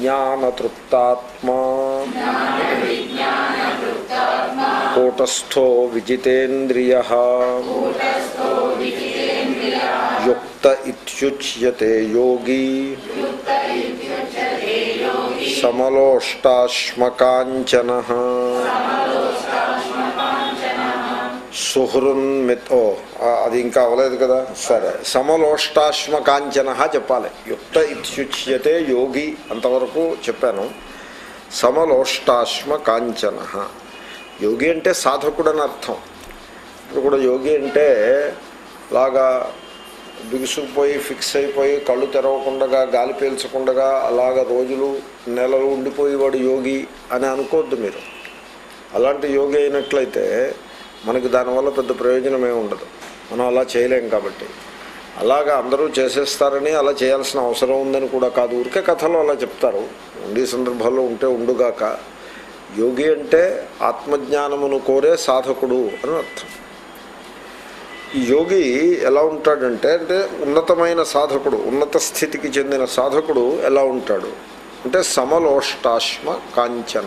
విజ్ఞానతృప్తాత్మా కూటస్థో విజితేంద్రియ యుక్త ఇత్యుచ్యతే యోగి సమలోష్టాశ్మకాంచన సుహృన్మిత్ ఓ ఆ, అది ఇంకా అవ్వలేదు కదా సరే సమలోష్టాశ్మ కాంచన చెప్పాలి యుక్త ఇత్యుచ్యతే యోగి అంతవరకు చెప్పాను సమలోష్టాశ్మ కాంచన యోగి అంటే సాధకుడు అని అర్థం ఇప్పుడు కూడా యోగి అంటే లాగా బిగుసుకుపోయి ఫిక్స్ అయిపోయి కళ్ళు తెరవకుండా గాలి పీల్చకుండా అలాగ రోజులు నెలలు ఉండిపోయేవాడు యోగి అని అనుకోవద్దు మీరు అలాంటి యోగి అయినట్లయితే మనకి దానివల్ల పెద్ద ప్రయోజనమే ఉండదు మనం అలా చేయలేం కాబట్టి అలాగా అందరూ చేసేస్తారని అలా చేయాల్సిన అవసరం ఉందని కూడా కాదు ఊరికే కథలో అలా చెప్తారు ఉండే సందర్భాల్లో ఉంటే ఉండుగాక యోగి అంటే ఆత్మజ్ఞానమును కోరే సాధకుడు అని అర్థం ఈ యోగి ఎలా ఉంటాడంటే అంటే ఉన్నతమైన సాధకుడు ఉన్నత స్థితికి చెందిన సాధకుడు ఎలా ఉంటాడు అంటే సమలోష్టాశ్మ కాంచన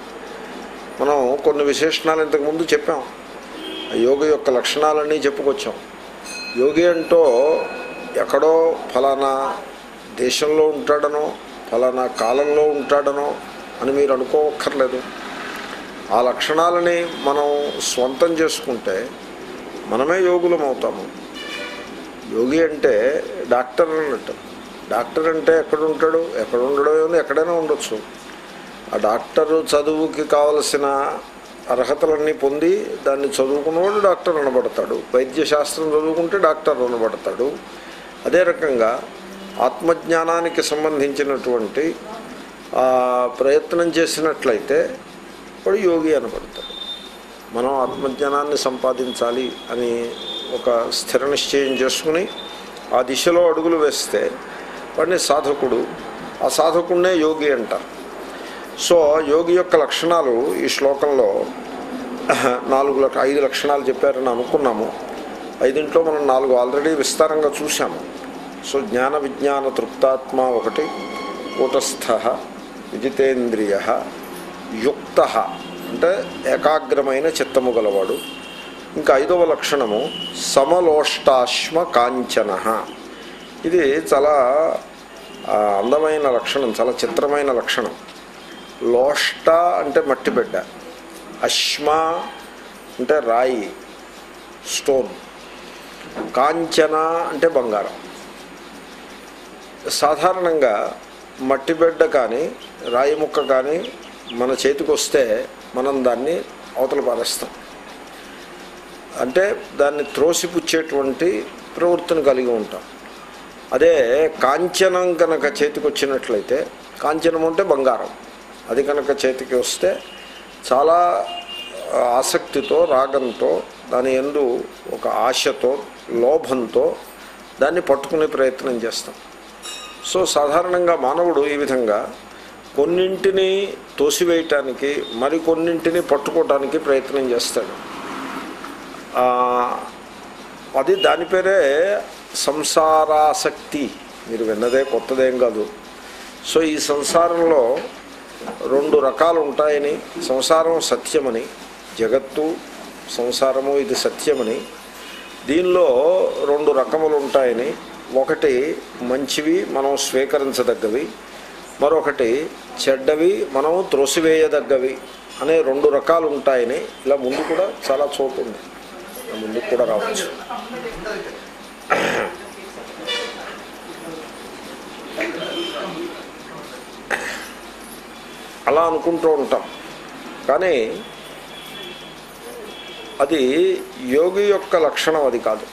మనం కొన్ని విశేషణాలు ఇంతకుముందు చెప్పాం ఆ యోగి యొక్క లక్షణాలన్నీ చెప్పుకొచ్చాం యోగి అంటూ ఎక్కడో ఫలానా దేశంలో ఉంటాడనో ఫలానా కాలంలో ఉంటాడనో అని మీరు అనుకోవక్కర్లేదు ఆ లక్షణాలని మనం స్వంతం చేసుకుంటే మనమే యోగులం అవుతాము యోగి అంటే డాక్టర్ అన్నట్టు డాక్టర్ అంటే ఎక్కడ ఉంటాడు ఎక్కడ ఉండడో ఏముంది ఎక్కడైనా ఉండొచ్చు ఆ డాక్టరు చదువుకి కావలసిన అర్హతలన్నీ పొంది దాన్ని చదువుకున్నవాడు డాక్టర్ అనబడతాడు వైద్యశాస్త్రం చదువుకుంటే డాక్టర్ అనబడతాడు అదే రకంగా ఆత్మజ్ఞానానికి సంబంధించినటువంటి ఆ, ప్రయత్నం చేసినట్లయితే వాడు యోగి అనబడతాడు మనం ఆత్మజ్ఞానాన్ని సంపాదించాలి అని ఒక స్థిర నిశ్చయం చేసుకుని ఆ దిశలో అడుగులు వేస్తే వాడిని సాధకుడు ఆ సాధకుడినే యోగి అంటారు సో యోగి యొక్క లక్షణాలు ఈ శ్లోకంలో నాలుగు లక్ష ఐదు లక్షణాలు చెప్పారని అనుకున్నాము ఐదింట్లో మనం నాలుగు ఆల్రెడీ విస్తారంగా చూసాము సో జ్ఞాన విజ్ఞాన తృప్తాత్మ ఒకటి కూటస్థ విజితేంద్రియ యుక్త అంటే ఏకాగ్రమైన చిత్తము గలవాడు ఇంకా ఐదవ లక్షణము సమలోష్టాశ్మ కాంచన ఇది చాలా ఆ, అందమైన లక్షణం చాలా చిత్రమైన లక్షణం లోష్ట అంటే మట్టి బిడ్డ అశ్మ అంటే రాయి స్టోన్ కాంచన అంటే బంగారం సాధారణంగా మట్టి బిడ్డ కానీ రాయి ముక్క కానీ మన చేతికి వస్తే మనం దాన్ని అవతల పారేస్తాం అంటే దాన్ని త్రోసిపుచ్చేటువంటి ప్రవృత్తిని కలిగి ఉంటాం అదే కాంచనం కనుక చేతికి వచ్చినట్లయితే కాంచనం అంటే బంగారం అది కనుక చేతికి వస్తే చాలా ఆసక్తితో రాగంతో దాని ఎందు ఒక ఆశతో లోభంతో దాన్ని పట్టుకునే ప్రయత్నం చేస్తాం సో సాధారణంగా మానవుడు ఈ విధంగా కొన్నింటిని తోసివేయటానికి మరికొన్నింటిని పట్టుకోవటానికి ప్రయత్నం చేస్తాడు ఆ, అది దాని పేరే సంసారాసక్తి మీరు విన్నదే కొత్తదేం కాదు సో ఈ సంసారంలో రెండు రకాలు ఉంటాయని సంసారం సత్యమని జగత్తు సంసారము ఇది సత్యమని దీనిలో రెండు రకములు ఉంటాయని ఒకటి మంచివి మనం స్వీకరించదగ్గవి మరొకటి చెడ్డవి మనం త్రోసివేయదగ్గవి అనే రెండు రకాలు ఉంటాయని ఇలా ముందు కూడా చాలా చోటు ఉంది ఇలా ముందుకు కూడా రావచ్చు అలా అనుకుంటూ ఉంటాం కానీ అది యోగి యొక్క లక్షణం అది కాదు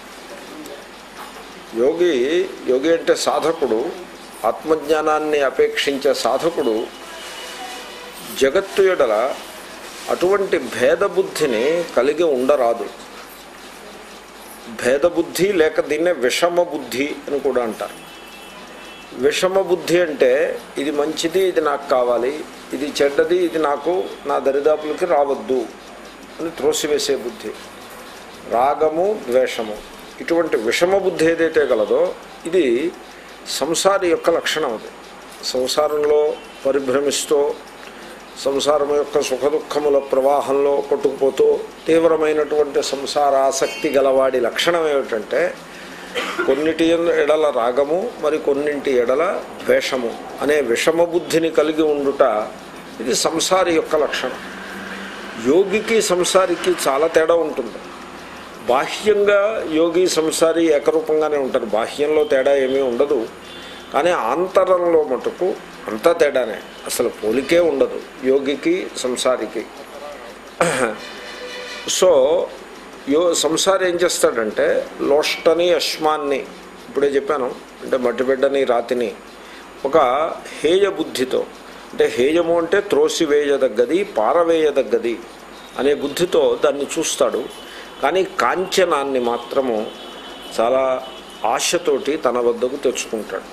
యోగి యోగి అంటే సాధకుడు ఆత్మజ్ఞానాన్ని అపేక్షించే సాధకుడు జగత్తు ఎడల అటువంటి భేదబుద్ధిని కలిగి ఉండరాదు భేదబుద్ధి లేక దీన్నే విషమ బుద్ధి అని కూడా అంటారు విషమ బుద్ధి అంటే ఇది మంచిది ఇది నాకు కావాలి ఇది చెడ్డది ఇది నాకు నా దరిదాపులకి రావద్దు అని త్రోసివేసే బుద్ధి రాగము ద్వేషము ఇటువంటి విషమ బుద్ధి ఏదైతే గలదో ఇది సంసారి యొక్క లక్షణం అది సంసారంలో పరిభ్రమిస్తూ సంసారం యొక్క సుఖదుఖముల ప్రవాహంలో కొట్టుకుపోతూ తీవ్రమైనటువంటి సంసారాసక్తి గలవాడి లక్షణం ఏమిటంటే కొన్నిటి ఎడల రాగము మరి కొన్నింటి ఎడల ద్వేషము అనే విషమ బుద్ధిని కలిగి ఉండుట ఇది సంసారి యొక్క లక్షణం యోగికి సంసారికి చాలా తేడా ఉంటుంది బాహ్యంగా యోగి సంసారి ఏకరూపంగానే ఉంటారు బాహ్యంలో తేడా ఏమీ ఉండదు కానీ ఆంతరంలో మటుకు అంతా తేడానే అసలు పోలికే ఉండదు యోగికి సంసారికి సో యో సంసారి ఏం చేస్తాడంటే లోష్టని అశ్మాన్ని ఇప్పుడే చెప్పాను అంటే మట్టిబిడ్డని రాతిని ఒక హేయ బుద్ధితో అంటే హేయము అంటే త్రోసివేయదగ్గది పారవేయదగ్గది అనే బుద్ధితో దాన్ని చూస్తాడు కానీ కాంచనాన్ని మాత్రము చాలా ఆశతోటి తన వద్దకు తెచ్చుకుంటాడు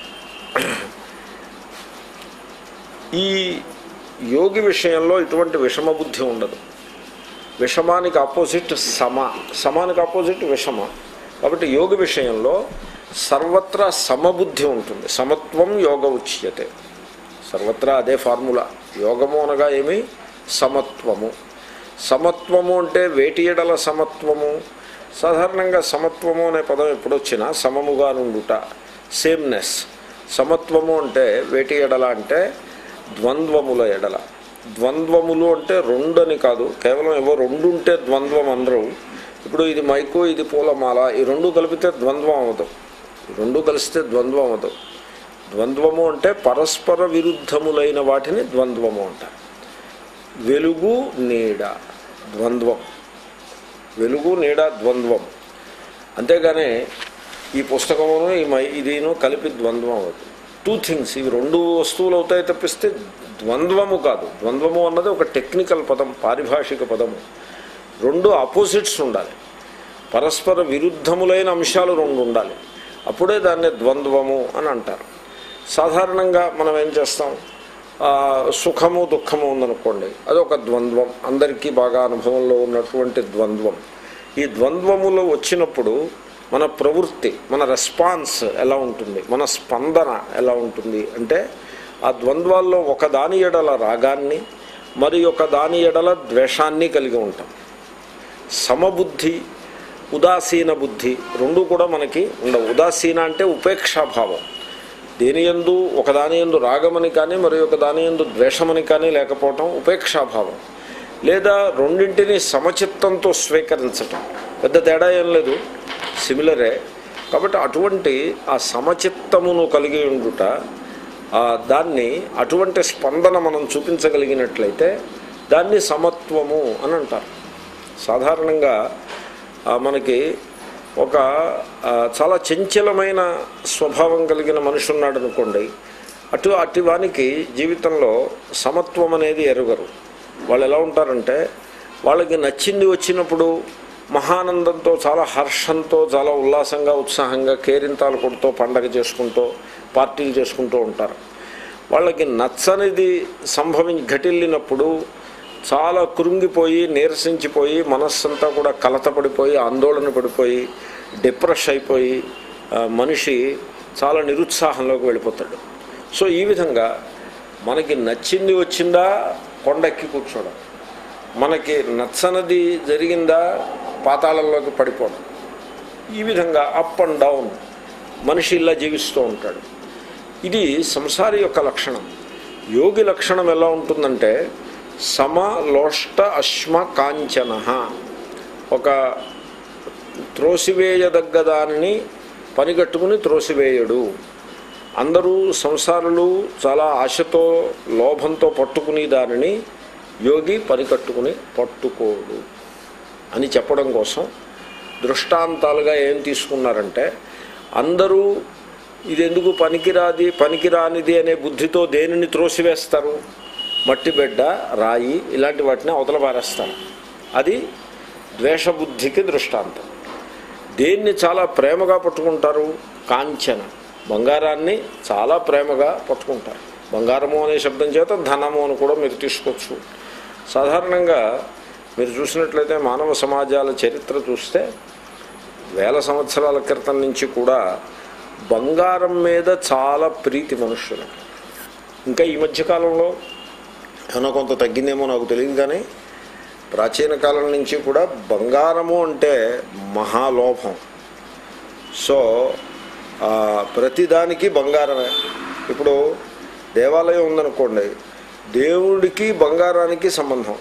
ఈ యోగి విషయంలో ఇటువంటి విషమ బుద్ధి ఉండదు విషమానికి ఆపోజిట్ సమ సమానికి ఆపోజిట్ విషమ కాబట్టి యోగి విషయంలో సర్వత్రా సమబుద్ధి ఉంటుంది సమత్వం యోగ ఉచ్యతే సర్వత్రా అదే ఫార్ములా యోగము అనగా ఏమి సమత్వము సమత్వము అంటే వేటి ఎడల సమత్వము సాధారణంగా సమత్వము అనే పదం ఎప్పుడొచ్చినా సమముగా నుండుట సేమ్నెస్ సమత్వము అంటే వేటి ఎడల అంటే ద్వంద్వముల ఎడల ద్వంద్వములు అంటే రెండు అని కాదు కేవలం ఏవో రెండు ఉంటే ద్వంద్వం అందరూ ఇప్పుడు ఇది మైకు ఇది పూలమాల ఈ రెండు కలిపితే ద్వంద్వం అవ్వదు ఈ రెండు కలిస్తే ద్వంద్వం అవ్వదు ద్వంద్వము అంటే పరస్పర విరుద్ధములైన వాటిని ద్వంద్వము అంటారు వెలుగు నీడ ద్వంద్వం వెలుగు నీడ ద్వంద్వం అంతేగాని ఈ పుస్తకమును ఈ మై ఇదిను కలిపి ద్వంద్వం అవుతుంది టూ థింగ్స్ ఇవి రెండు వస్తువులు అవుతాయి తప్పిస్తే ద్వంద్వము కాదు ద్వంద్వము అన్నది ఒక టెక్నికల్ పదం పారిభాషిక పదము రెండు ఆపోజిట్స్ ఉండాలి పరస్పర విరుద్ధములైన అంశాలు రెండు ఉండాలి అప్పుడే దాన్ని ద్వంద్వము అని అంటారు సాధారణంగా మనం ఏం చేస్తాం ఆ, సుఖము దుఃఖము ఉందనుకోండి అదొక ద్వంద్వం అందరికీ బాగా అనుభవంలో ఉన్నటువంటి ద్వంద్వం ఈ ద్వంద్వములు వచ్చినప్పుడు మన ప్రవృత్తి మన రెస్పాన్స్ ఎలా ఉంటుంది మన స్పందన ఎలా ఉంటుంది అంటే ఆ ద్వంద్వాల్లో ఒక దాని ఎడల రాగాన్ని మరి ఒక దాని ఎడల ద్వేషాన్ని కలిగి ఉంటాం సమబుద్ధి ఉదాసీన బుద్ధి రెండు కూడా మనకి ఉండవు ఉదాసీన అంటే ఉపేక్షాభావం దేని ఎందు ఒకదాని ఎందు రాగమని కానీ మరి ఒక దాని ఎందు ద్వేషమని కానీ లేకపోవటం ఉపేక్షాభావం లేదా రెండింటిని సమచిత్తంతో స్వీకరించటం పెద్ద తేడా ఏం లేదు సిమిలరే కాబట్టి అటువంటి ఆ సమచిత్తమును కలిగి ఉండుట ఆ దాన్ని అటువంటి స్పందన మనం చూపించగలిగినట్లయితే దాన్ని సమత్వము అని అంటారు సాధారణంగా ఆ, మనకి ఒక ఆ, చాలా చంచలమైన స్వభావం కలిగిన మనిషి ఉన్నాడు అనుకోండి అటు అటు వానికి జీవితంలో సమత్వం అనేది ఎరుగరు వాళ్ళు ఎలా ఉంటారంటే వాళ్ళకి నచ్చింది వచ్చినప్పుడు మహానందంతో చాలా హర్షంతో చాలా ఉల్లాసంగా ఉత్సాహంగా కేరింతాలు కొడుతూ పండగ చేసుకుంటూ పార్టీలు చేసుకుంటూ ఉంటారు వాళ్ళకి నచ్చనిది సంభవించి ఘటిల్లినప్పుడు చాలా కృంగిపోయి నీరసించిపోయి మనస్సంతా కూడా కలతపడిపోయి ఆందోళన పడిపోయి డిప్రెస్ అయిపోయి ఆ, మనిషి చాలా నిరుత్సాహంలోకి వెళ్ళిపోతాడు సో ఈ విధంగా మనకి నచ్చింది వచ్చిందా కొండెక్కి కూర్చోవడం మనకి నచ్చనది జరిగిందా పాతాళంలోకి పడిపోవడం ఈ విధంగా అప్ అండ్ డౌన్ మనిషి ఇలా జీవిస్తూ ఉంటాడు ఇది సంసారి యొక్క లక్షణం యోగి లక్షణం ఎలా ఉంటుందంటే సమ లోష్ట అశ్మ కాంచన ఒక త్రోసివేయదగ్గ దానిని పనిగట్టుకుని త్రోసివేయడు అందరూ సంసారులు చాలా ఆశతో లోభంతో పట్టుకుని దానిని యోగి పనికట్టుకుని పట్టుకోడు అని చెప్పడం కోసం దృష్టాంతాలుగా ఏం తీసుకున్నారంటే అందరూ ఇది ఎందుకు పనికిరాది పనికిరానిది అనే బుద్ధితో దేనిని త్రోసివేస్తారు మట్టి బిడ్డ రాయి ఇలాంటి వాటిని అవతల పారేస్తారు అది ద్వేషబుద్ధికి దృష్టాంతం దేన్ని చాలా ప్రేమగా పట్టుకుంటారు కాంచన బంగారాన్ని చాలా ప్రేమగా పట్టుకుంటారు బంగారము అనే శబ్దం చేత ధనము అని కూడా మీరు తీసుకోవచ్చు సాధారణంగా మీరు చూసినట్లయితే మానవ సమాజాల చరిత్ర చూస్తే వేల సంవత్సరాల క్రితం నుంచి కూడా బంగారం మీద చాలా ప్రీతి మనుష్యులకి ఇంకా ఈ మధ్యకాలంలో ఏమైనా కొంత తగ్గిందేమో నాకు తెలియదు కానీ ప్రాచీన కాలం నుంచి కూడా బంగారము అంటే మహాలోభం సో ఆ, ప్రతిదానికి బంగారమే ఇప్పుడు దేవాలయం ఉందనుకోండి దేవుడికి బంగారానికి సంబంధం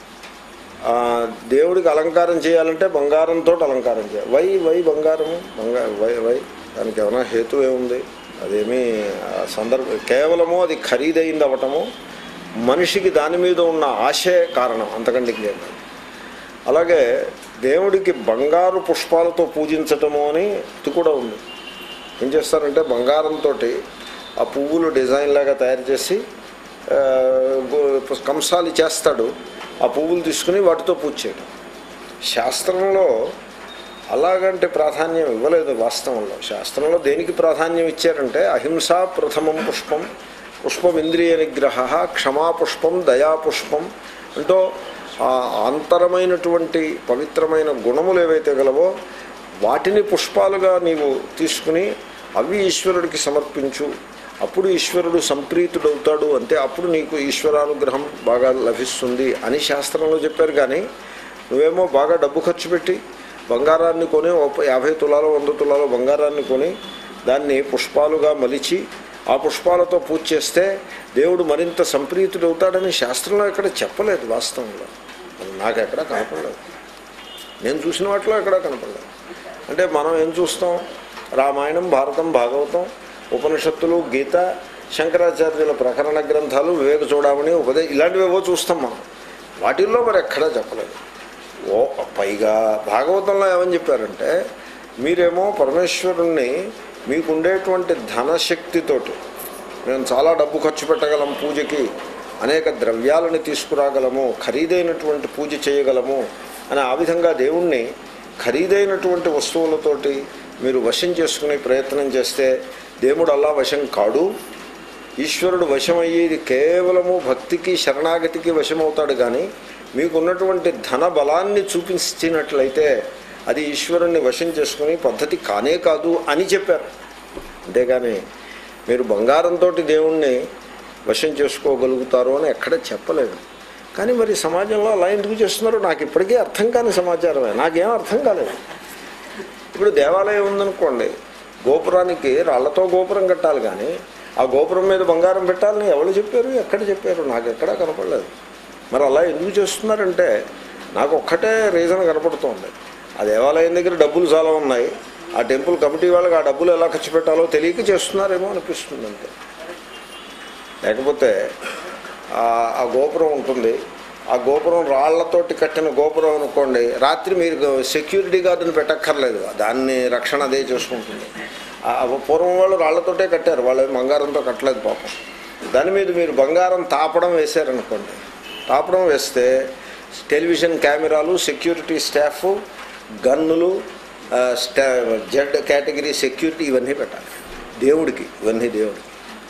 ఆ, దేవుడికి అలంకారం చేయాలంటే బంగారంతో అలంకారం చేయాలి వై వై బంగారము బంగార వై వై దానికి ఏమైనా హేతు ఏముంది అదేమీ ఆ, సందర్భ కేవలము అది ఖరీదైంది అవ్వటము మనిషికి దాని మీద ఉన్న ఆశే కారణం అంతకంటే ఇంకేం కాదు. అలాగే దేవుడికి బంగారు పుష్పాలతో పూజించటము అని ఇది కూడా ఉంది ఏం చేస్తారంటే బంగారంతో ఆ పువ్వులు డిజైన్ లాగా తయారు చేసి ఆ, గో- కంసాలి చేస్తాడు ఆ పువ్వులు తీసుకుని వాటితో పూజ చేయడం శాస్త్రంలో అలాగంటే ప్రాధాన్యం ఇవ్వలేదు వాస్తవంలో శాస్త్రంలో దేనికి ప్రాధాన్యం ఇచ్చారంటే అహింస ప్రథమం పుష్పం పుష్పం ఇంద్రియ నిగ్రహ క్షమా పుష్పం దయా పుష్పం అంటూ ఆ అంతరమైనటువంటి పవిత్రమైన గుణములు ఏవైతే గలవో వాటిని పుష్పాలుగా నీవు తీసుకుని అవి ఈశ్వరుడికి సమర్పించు అప్పుడు ఈశ్వరుడు సంప్రీతుడవుతాడు అంటే అప్పుడు నీకు ఈశ్వరానుగ్రహం బాగా లభిస్తుంది అని శాస్త్రంలో చెప్పారు కానీ నువ్వేమో బాగా డబ్బు ఖర్చు పెట్టి బంగారాన్ని కొని ఓ యాభై తులాలో వంద తులాలో బంగారాన్ని కొని దాన్ని పుష్పాలుగా మలిచి ఆ పుష్పాలతో పూజ చేస్తే దేవుడు మరింత సంప్రీతుడవుతాడని శాస్త్రంలో ఎక్కడ చెప్పలేదు వాస్తవంలో అది నాకు ఎక్కడ కనపడలేదు నేను చూసిన వాటిలో ఎక్కడా కనపడలేదు అంటే మనం ఏం చూస్తాం రామాయణం భారతం భాగవతం ఉపనిషత్తులు గీత శంకరాచార్యుల ప్రకరణ గ్రంథాలు వివేక చూడమని ఉపదే ఇలాంటివేవో చూస్తాం మనం వాటిల్లో మరి ఎక్కడా చెప్పలేదు ఓ పైగా భాగవతంలో ఏమని చెప్పారంటే మీరేమో పరమేశ్వరుణ్ణి మీకుండేటువంటి ధనశక్తితోటి మేము చాలా డబ్బు ఖర్చు పెట్టగలం పూజకి అనేక ద్రవ్యాలను తీసుకురాగలము ఖరీదైనటువంటి పూజ చేయగలము అని ఆ విధంగా దేవుణ్ణి ఖరీదైనటువంటి వస్తువులతోటి మీరు వశం చేసుకునే ప్రయత్నం చేస్తే దేవుడు అలా వశం కాడు ఈశ్వరుడు వశమయ్యేది కేవలము భక్తికి శరణాగతికి వశమవుతాడు కానీ మీకున్నటువంటి ధన బలాన్ని చూపించినట్లయితే అది ఈశ్వరుణ్ణి వశం చేసుకుని పద్ధతి కానే కాదు అని చెప్పారు అంతేగాని మీరు బంగారంతో దేవుణ్ణి వశం చేసుకోగలుగుతారు అని ఎక్కడ చెప్పలేదు కానీ మరి సమాజంలో అలా ఎందుకు చేస్తున్నారో నాకు ఇప్పటికీ అర్థం కాని సమాచారమే నాకేం అర్థం కాలేదు ఇప్పుడు దేవాలయం ఉందనుకోండి గోపురానికి రాళ్లతో గోపురం కట్టాలి కానీ ఆ గోపురం మీద బంగారం పెట్టాలని ఎవరు చెప్పారు ఎక్కడ చెప్పారు నాకు ఎక్కడా కనపడలేదు మరి అలా ఎందుకు చేస్తున్నారంటే నాకు ఒక్కటే రీజన్ కనపడుతోంది ఆ దేవాలయం దగ్గర డబ్బులు చాలా ఉన్నాయి ఆ టెంపుల్ కమిటీ వాళ్ళకి ఆ డబ్బులు ఎలా ఖర్చు పెట్టాలో తెలియక చేస్తున్నారేమో అనిపిస్తుంది అంతే లేకపోతే ఆ- ఆ గోపురం ఉంటుంది ఆ గోపురం రాళ్లతోటి కట్టిన గోపురం అనుకోండి రాత్రి మీరు సెక్యూరిటీ గార్డుని పెట్టక్కర్లేదు దాన్ని రక్షణ అదే చూసుకుంటుంది ఆ పూర్వం వాళ్ళు రాళ్లతోటే కట్టారు వాళ్ళు ఏం బంగారంతో కట్టలేదు పాపం దాని మీద మీరు బంగారం తాపడం వేశారనుకోండి తాపడం వేస్తే టెలివిజన్ కెమెరాలు సెక్యూరిటీ స్టాఫ్ గన్నులు ఆ, స్టా జెడ్ కేటగిరీ సెక్యూరిటీ ఇవన్నీ పెట్టాలి దేవుడికి ఇవన్నీ దేవుడికి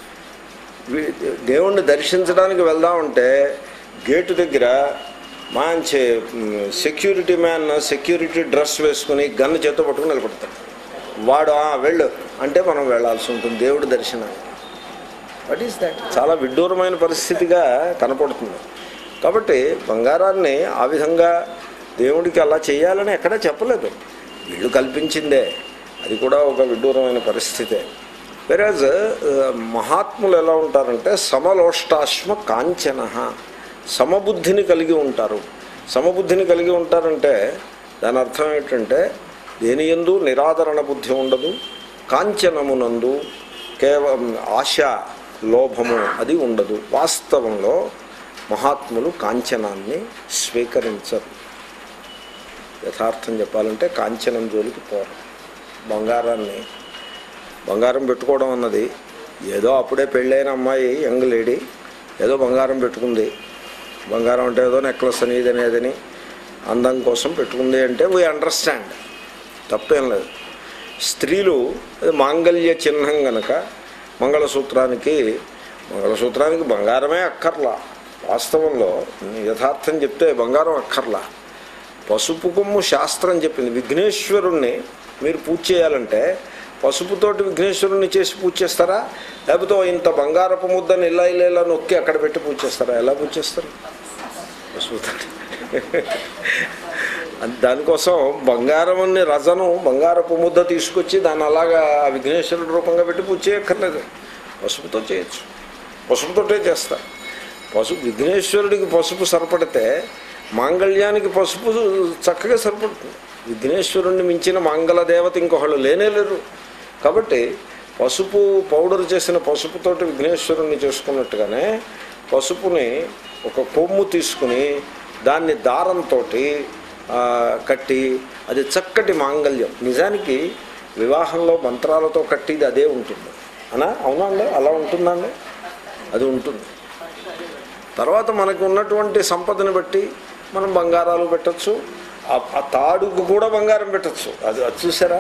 వీ- దేవుణ్ణి దర్శించడానికి వెళ్దామంటే గేటు దగ్గర మంచి hmm, security man security dress వేసుకుని గన్ను చేత పట్టుకుని నిలబడతాడు వాడు "ఆ, వెళ్ళు అంటే మనం వెళ్ళాల్సి ఉంటుంది దేవుడి దర్శనానికి వాట్ ఈస్ దాట్ చాలా విడ్డూరమైన పరిస్థితిగా కనపడుతుంది కాబట్టి బంగారాన్ని ఆ విధంగా దేవుడికి అలా చేయాలని ఎక్కడా చెప్పలేదు వీళ్ళు కల్పించిందే అది కూడా ఒక విడ్డూరమైన పరిస్థితే వెరాజ్ మహాత్ములు ఎలా ఉంటారంటే సమలోష్టాశ్మ కాంచన సమబుద్ధిని కలిగి ఉంటారు సమబుద్ధిని కలిగి ఉంటారంటే దాని అర్థం ఏంటంటే దేని ఎందు నిరాదరణ బుద్ధి ఉండదు కాంచనమునందు కేవలం ఆశ లోభము అది ఉండదు వాస్తవంలో మహాత్ములు కాంచనాన్ని స్వీకరించరు యథార్థం చెప్పాలంటే కాంచనం జోలికి పోరు బంగారాన్ని బంగారం పెట్టుకోవడం అన్నది ఏదో అప్పుడే పెళ్ళైన అమ్మాయి యంగ్ లేడీ ఏదో బంగారం పెట్టుకుంది బంగారం అంటే ఏదో నెక్లెస్ అని ఇది అనేదని అందం కోసం పెట్టుకుంది అంటే వీ అండర్స్టాండ్ తప్పేం లేదు స్త్రీలు అది మాంగళ్య చిహ్నం గనక మంగళసూత్రానికి మంగళసూత్రానికి బంగారమే అక్కర్లా వాస్తవంలో యథార్థం చెప్తే బంగారం అక్కర్లా పసుపు కొమ్ము శాస్త్రం చెప్పింది విఘ్నేశ్వరుణ్ణి మీరు పూజ చేయాలంటే పసుపుతోటి విఘ్నేశ్వరుని చేసి పూజ చేస్తారా లేకపోతే ఓ ఇంత బంగారపు ముద్దని ఇలా ఇలా ఇలా నొక్కి అక్కడ పెట్టి పూజ చేస్తారా ఎలా పూజ చేస్తారు పసుపుతోటి అది దానికోసం బంగారం అనే రజను బంగారపు ముద్ద తీసుకొచ్చి దాన్ని అలాగా ఆ విఘ్నేశ్వరుడు రూపంగా పెట్టి పూజ చేయక్కర్లేదు పసుపుతో చేయొచ్చు పసుపుతోటే చేస్తారు పసుపు విఘ్నేశ్వరుడికి పసుపు సరిపడితే మాంగళ్యానికి పసుపు చక్కగా సరిపడుతుంది విఘ్నేశ్వరుణ్ణి మించిన మంగళ దేవత ఇంకొకళ్ళు లేనేలేరు కాబట్టి పసుపు పౌడర్ చేసిన పసుపుతోటి విఘ్నేశ్వరుణ్ణి చేసుకున్నట్టుగానే పసుపుని ఒక కొమ్ము తీసుకుని దాన్ని దారంతో కట్టి అది చక్కటి మాంగళ్యం నిజానికి వివాహంలో మంత్రాలతో కట్టిది అదే ఉంటుంది అనా అవునా అండి అలా ఉంటుందండి అది ఉంటుంది తర్వాత మనకు ఉన్నటువంటి సంపదను బట్టి మనం బంగారాలు పెట్టచ్చు ఆ- ఆ తాడుకు కూడా బంగారం పెట్టచ్చు అది అది చూసారా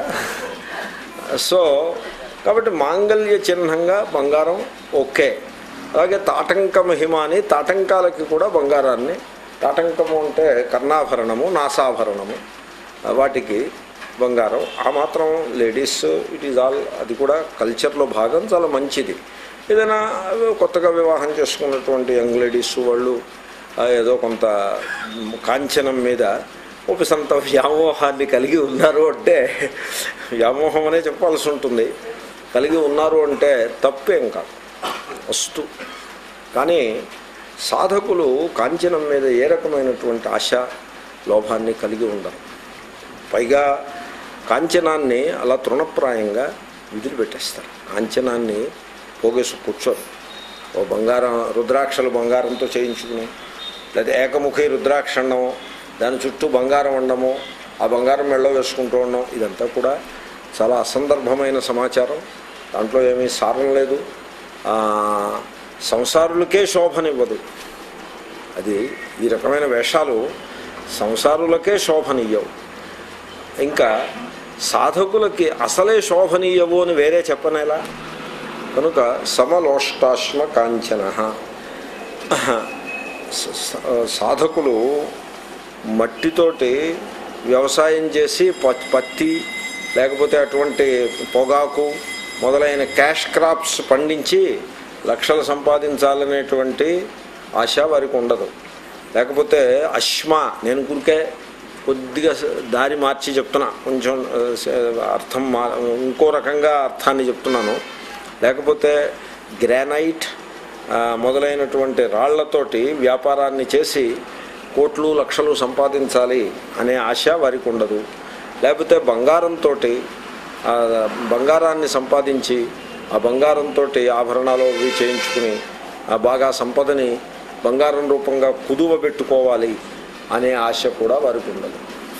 సో కాబట్టి మాంగళ్య చిహ్నంగా బంగారం ఓకే అలాగే తాటంక మహిమ అని తాటంకాలకి కూడా బంగారాన్ని తాటంకము అంటే కర్ణాభరణము నాసాభరణము ఆ వాటికి బంగారం ఆ మాత్రం లేడీస్ ఇట్ ఈజ్ ఆల్ అది కూడా కల్చర్లో భాగం చాలా మంచిది ఏదైనా కొత్తగా వివాహం చేసుకున్నటువంటి యంగ్ లేడీస్ వాళ్ళు ఆ, ఏదో కొంత కాంచనం మీద ఒపిసంత వ్యామోహాన్ని కలిగి ఉన్నారు అంటే వ్యామోహం అనే చెప్పాల్సి ఉంటుంది కలిగి ఉన్నారు అంటే తప్పేం కాదు వస్తు కానీ సాధకులు కాంచనం మీద ఏ రకమైనటువంటి ఆశ లోభాన్ని కలిగి ఉండరు పైగా కాంచనాన్ని అలా తృణప్రాయంగా విదిలిపెట్టేస్తారు కాంచనాన్ని పోగేసి కూర్చోరు ఓ బంగారం రుద్రాక్షలు బంగారంతో చేయించుకుని లేదా ఏకముఖి రుద్రాక్షణము దాని చుట్టూ బంగారం ఉండము ఆ బంగారం మెళ్ళో వేసుకుంటూ ఉండడం ఇదంతా కూడా చాలా అసందర్భమైన సమాచారం దాంట్లో ఏమీ సారం లేదు ఆ, సంసారులకే శోభనివ్వదు అది ఈ రకమైన వేషాలు సంసారులకే శోభనియ్యవు ఇంకా సాధకులకి అసలే శోభనీయవు అని వేరే చెప్పనేలా కనుక సమలోష్టాశ్మ కాంచన సాధకులు మట్టితోటి వ్యవసాయం చేసి ప- పత్తి లేకపోతే అటువంటి పొగాకు మొదలైన క్యాష్ క్రాప్స్ పండించి లక్షలు సంపాదించాలనేటువంటి ఆశ వారికి ఉండదు లేకపోతే అశ్మ నేను కురికే కొద్దిగా స- దారి మార్చి చెప్తున్నా కొంచెం ఆ, స- అర్థం మా ఇంకో రకంగా అర్థాన్ని చెప్తున్నాను లేకపోతే గ్రానైట్ ఆ, మొదలైనటువంటి రాళ్లతోటి వ్యాపారాన్ని చేసి కోట్లు లక్షలు సంపాదించాలి అనే ఆశ వారికి ఉండదు లేకపోతే బంగారంతో బంగారాన్ని సంపాదించి ఆ బంగారంతో ఆభరణాలు అవి చేయించుకుని ఆ బాగా సంపదని బంగారం రూపంగా కుదువ పెట్టుకోవాలి అనే ఆశ కూడా వారికి ఉండదు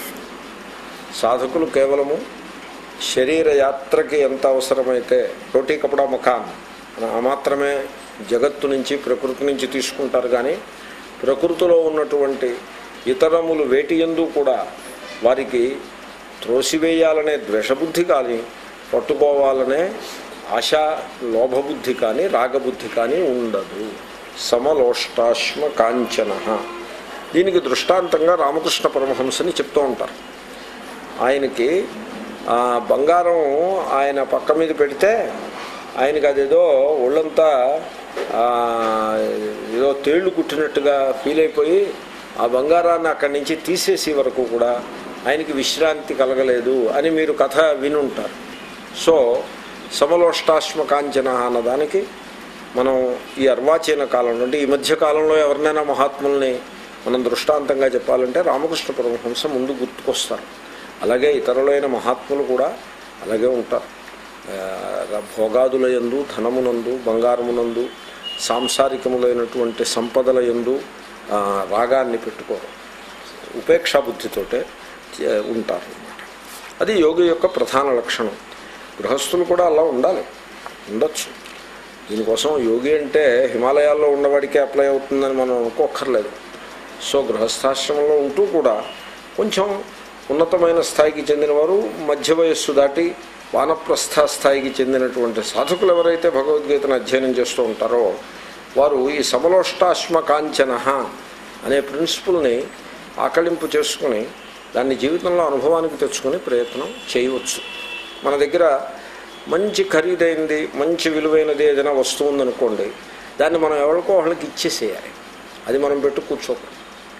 సాధకులు కేవలము శరీర యాత్రకి ఎంత అవసరమైతే రోటీ కపడా మకాన్ అని ఆ మాత్రమే జగత్తు నుంచి ప్రకృతి నుంచి తీసుకుంటారు కానీ ప్రకృతిలో ఉన్నటువంటి ఇతరములు వేటి ఎందు కూడా వారికి త్రోసివేయాలనే ద్వేషబుద్ధి కానీ పట్టుకోవాలనే ఆశ లోభబుద్ధి కానీ రాగబుద్ధి కానీ ఉండదు సమలోష్టాశ్మ కాంచన దీనికి దృష్టాంతంగా రామకృష్ణ పరమహంసని చెప్తూ ఉంటారు ఆయనకి ఆ బంగారం ఆయన పక్క మీద పెడితే ఆయనకి అదేదో ఒళ్ళంతా ఆ, ఏదో తేళ్లు కుట్టినట్టుగా ఫీల్ అయిపోయి ఆ బంగారాన్ని అక్కడి నుంచి తీసేసే వరకు కూడా ఆయనకి విశ్రాంతి కలగలేదు అని మీరు కథ వినుంటారు సో సమలోష్టాశ్మ కాంచన అన్నదానికి మనం ఈ అర్వాచీన కాలంలో అంటే ఈ మధ్య కాలంలో ఎవరినైనా మహాత్ముల్ని మనం దృష్టాంతంగా చెప్పాలంటే రామకృష్ణ పరమహంస ముందు గుర్తుకొస్తారు అలాగే ఇతరులైన మహాత్ములు కూడా అలాగే ఉంటారు ఆ, భోగాదుల యందు ధనమునందు బంగారమునందు సాంసారికములైనటువంటి సంపదల యందు ఆ, రాగాన్ని పెట్టుకోరు ఉపేక్షా బుద్ధితోటే చే- ఉంటారు అన్నమాట అది యోగి యొక్క ప్రధాన లక్షణం గృహస్థులు కూడా అలా ఉండాలి ఉండొచ్చు దీనికోసం యోగి అంటే హిమాలయాల్లో ఉన్నవాడికే అప్లై అవుతుందని మనం అనుకోక్కర్లేదు సో గృహస్థాశ్రమంలో ఉంటూ కూడా కొంచెం ఉన్నతమైన స్థాయికి చెందినవారు మధ్య వయస్సు దాటి వానప్రస్థ స్థాయికి చెందినటువంటి సాధకులు ఎవరైతే భగవద్గీతను అధ్యయనం చేస్తూ ఉంటారో వారు ఈ సమలోష్టాశ్మ కాంచన అనే ప్రిన్సిపుల్ని ఆకళింపు చేసుకుని దాన్ని జీవితంలో అనుభవానికి తెచ్చుకొని ప్రయత్నం చేయవచ్చు మన దగ్గర మంచి ఖరీదైంది మంచి విలువైనది ఏదైనా వస్తువు ఉందనుకోండి దాన్ని మనం ఎవరికో వాళ్ళకి ఇచ్చేసేయాలి అది మనం పెట్టు కూర్చోకూడదు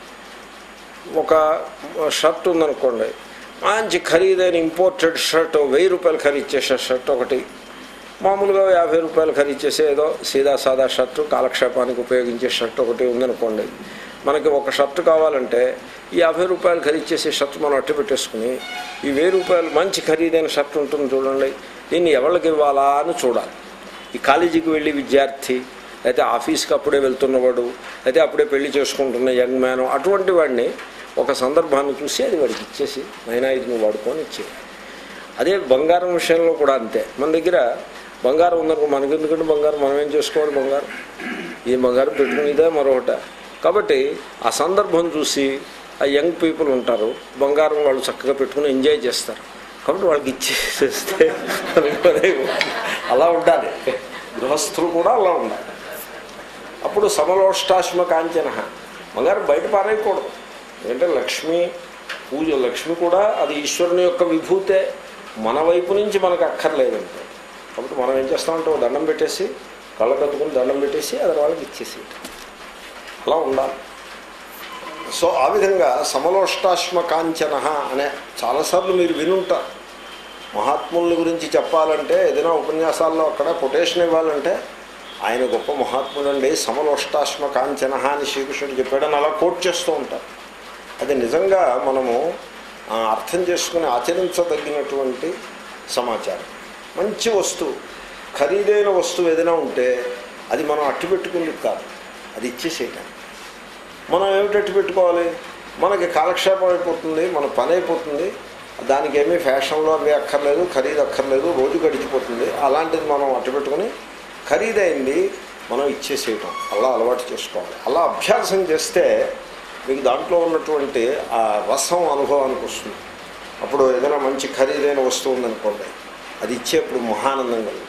ఒక షర్ట్ ఉందనుకోండి మంచి ఖరీదైన ఇంపోర్టెడ్ షర్ట్ వెయ్యి రూపాయలు ఖరీదు చేసే షర్ట్ ఒకటి మామూలుగా యాభై రూపాయలు ఖరీదు చేసే ఏదో సీదా సాదా షర్టు కాలక్షేపానికి ఉపయోగించే షర్ట్ ఒకటి ఉందనుకోండి మనకి ఒక షర్ట్ కావాలంటే ఈ యాభై రూపాయలు ఖరీదు చేసే షర్ట్ మనం అట్టు పెట్టేసుకుని ఈ వెయ్యి రూపాయలు మంచి ఖరీదైన షర్ట్ ఉంటుంది చూడండి దీన్ని ఎవరికి ఇవ్వాలా అని చూడాలి ఈ కాలేజీకి వెళ్ళి విద్యార్థి అయితే ఆఫీస్కి అప్పుడే వెళ్తున్నవాడు అయితే అప్పుడే పెళ్లి చేసుకుంటున్న యంగ్ మ్యాన్ అటువంటి వాడిని ఒక సందర్భాన్ని చూసి అది వాడికి ఇచ్చేసి నైనా ఇది నువ్వు వాడుకొని ఇచ్చేయాలి అదే బంగారం విషయంలో కూడా అంతే మన దగ్గర బంగారం ఉందనుకో మనకి ఎందుకంటే బంగారం మనం ఏం చేసుకోవాలి బంగారం ఈ బంగారం పెట్టుకునేదే మరొకట కాబట్టి ఆ సందర్భం చూసి ఆ యంగ్ పీపుల్ ఉంటారు బంగారం వాళ్ళు చక్కగా పెట్టుకుని ఎంజాయ్ చేస్తారు కాబట్టి వాళ్ళకి ఇచ్చేస్తే అలా ఉండాలి గృహస్థులు కూడా అలా ఉండాలి అప్పుడు సమలోష్టాశ్మ కాంచన బంగారం బయట పారేయకూడదు ఎందుకంటే లక్ష్మి పూజ లక్ష్మి కూడా అది ఈశ్వరుని యొక్క విభూతే మన వైపు నుంచి మనకు అక్కర్లేదంటే కాబట్టి మనం ఏం చేస్తామంటే ఓ దండం పెట్టేసి కళ్ళ కట్టుకుని దండం పెట్టేసి అది వాళ్ళకి ఇచ్చేసి అలా ఉండాలి సో ఆ విధంగా సమలోష్టాశ్మ కాంచన అనే చాలాసార్లు మీరు వినుంటారు మహాత్ముల గురించి చెప్పాలంటే ఏదైనా ఉపన్యాసాల్లో అక్కడ కొటేషన్ ఇవ్వాలంటే ఆయన గొప్ప మహాత్ముడండి సమలోష్టాశ్మ కాంచన అని శ్రీకృష్ణుడు చెప్పాడని అలా కోట్ చేస్తూ ఉంటారు అది నిజంగా మనము ఆ, అర్థం చేసుకుని ఆచరించదగినటువంటి సమాచారం మంచి వస్తువు ఖరీదైన వస్తువు ఏదైనా ఉంటే అది మనం అట్టు పెట్టుకుంది కాదు అది ఇచ్చేసేయటం మనం ఏమిటి అట్టు పెట్టుకోవాలి మనకి కాలక్షేపం అయిపోతుంది మన పని అయిపోతుంది దానికి ఏమీ ఫ్యాషన్లో అవి అక్కర్లేదు ఖరీదు అక్కర్లేదు రోజు గడిచిపోతుంది అలాంటిది మనం అట్టు పెట్టుకుని ఖరీదైంది మనం ఇచ్చేసేయటం అలా అలవాటు చేసుకోవాలి అలా అభ్యాసం చేస్తే మీకు దాంట్లో ఉన్నటువంటి ఆ రసం అనుభవానికి వస్తుంది అప్పుడు ఏదైనా మంచి ఖరీదైన వస్తువు ఉందనుకోండి అది ఇచ్చేప్పుడు మహానందం కలుగుతుంది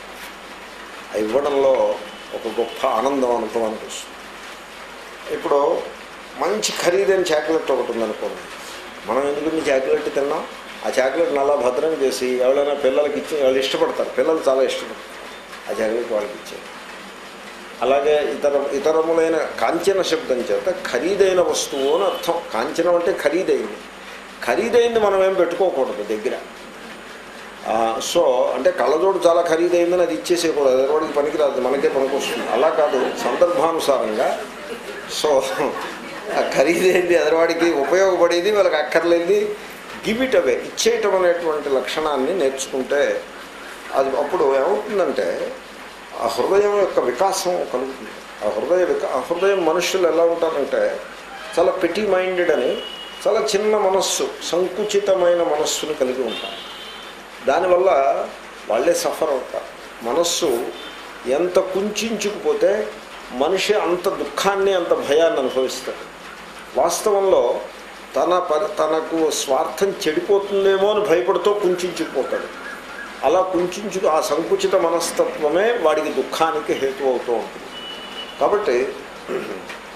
ఆ ఇవ్వడంలో ఒక గొప్ప ఆనందం అనుభవానికి వస్తుంది ఇప్పుడు మంచి ఖరీదైన చాక్లెట్ ఒకటి ఉందనుకోండి మనం ఎందుకు చాక్లెట్ తిన్నాం ఆ చాక్లెట్ని అలా భద్రం చేసి ఎవరైనా పిల్లలకి ఇచ్చి వాళ్ళు ఇష్టపడతారు పిల్లలు చాలా ఇష్టపడతారు ఆ చాక్లెట్ వాళ్ళకి ఇచ్చేది అలాగే ఇతర ఇతరములైన కాంచన శబ్దం చేత ఖరీదైన వస్తువు అని అర్థం కాంచనం అంటే ఖరీదైంది ఖరీదైంది మనం ఏం పెట్టుకోకూడదు దగ్గర ఆ, సో అంటే కళ్ళజోడు చాలా ఖరీదైందని అది ఇచ్చేసేయకూడదు ఎదరవాడికి పనికిరాదు మనకే పనికొస్తుంది అలా కాదు సందర్భానుసారంగా సో ఆ ఖరీదైంది ఎదరవాడికి ఉపయోగపడేది వాళ్ళకి అక్కర్లేంది గివ్ ఇట్ అవే ఇచ్చేయటం అనేటువంటి లక్షణాన్ని నేర్చుకుంటే అది అప్పుడు ఏమవుతుందంటే ఆ హృదయం యొక్క వికాసం కలుగుతుంది ఆ హృదయ వికా ఆ హృదయం మనుషులు ఎలా ఉంటారంటే చాలా పెటీ మైండెడ్ అని చాలా చిన్న మనస్సు సంకుచితమైన మనస్సుని కలిగి ఉంటారు దానివల్ల వాళ్ళే సఫర్ అవుతారు మనస్సు ఎంత కుంచుకుపోతే మనిషి అంత దుఃఖాన్ని అంత భయాన్ని అనుభవిస్తాడు వాస్తవంలో తన పరి తనకు స్వార్థం చెడిపోతుందేమో అని భయపడుతూ కుంచుకుపోతాడు అలా కుంచుకు ఆ సంకుచిత మనస్తత్వమే వాడికి దుఃఖానికి హేతు అవుతూ ఉంటుంది కాబట్టి